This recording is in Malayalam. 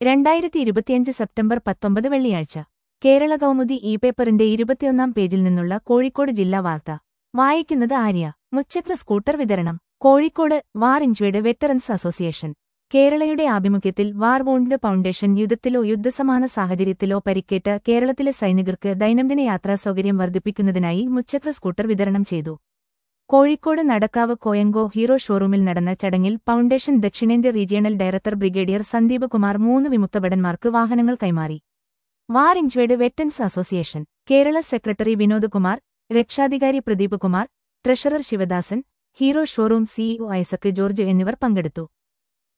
രണ്ടായിരത്തി ഇരുപത്തിയഞ്ച് സെപ്റ്റംബർ പത്തൊമ്പത് വെള്ളിയാഴ്ച കേരള കൗമുദി ഇ പേപ്പറിന്റെ ഇരുപത്തിയൊന്നാം പേജിൽ നിന്നുള്ള കോഴിക്കോട് ജില്ലാ വാർത്ത വായിക്കുന്നത് ആര്യ മുച്ചക്ര സ്കൂട്ടർ വിതരണം Kozhikode war injured veterans association കേരളയുടെ ആഭിമുഖ്യത്തിൽ വാർ വോണ്ട് ഫൗണ്ടേഷൻ യുദ്ധത്തിലോ യുദ്ധസമാന സാഹചര്യത്തിലോ പരിക്കേറ്റ കേരളത്തിലെ സൈനികർക്ക് ദൈനംദിന യാത്രാ സൗകര്യം വർദ്ധിപ്പിക്കുന്നതിനായി മുച്ചക്ര സ്കൂട്ടർ വിതരണം ചെയ്തു കോഴിക്കോട് നടക്കാവ് കോയങ്കോ ഹീറോ ഷോറൂമിൽ നടന്ന ചടങ്ങിൽ ഫൗണ്ടേഷൻ ദക്ഷിണേന്ത്യ regional director brigadier Sandeep Kumar മൂന്ന് വിമുക്തഭടന്മാർക്ക് വാഹനങ്ങൾ കൈമാറി war injured veterans association Kerala secretary Vinod Kumar രക്ഷാധികാരി Pradeep Kumar treasurer Sivadasan Hero showroom CEO Isaac George എന്നിവർ പങ്കെടുത്തു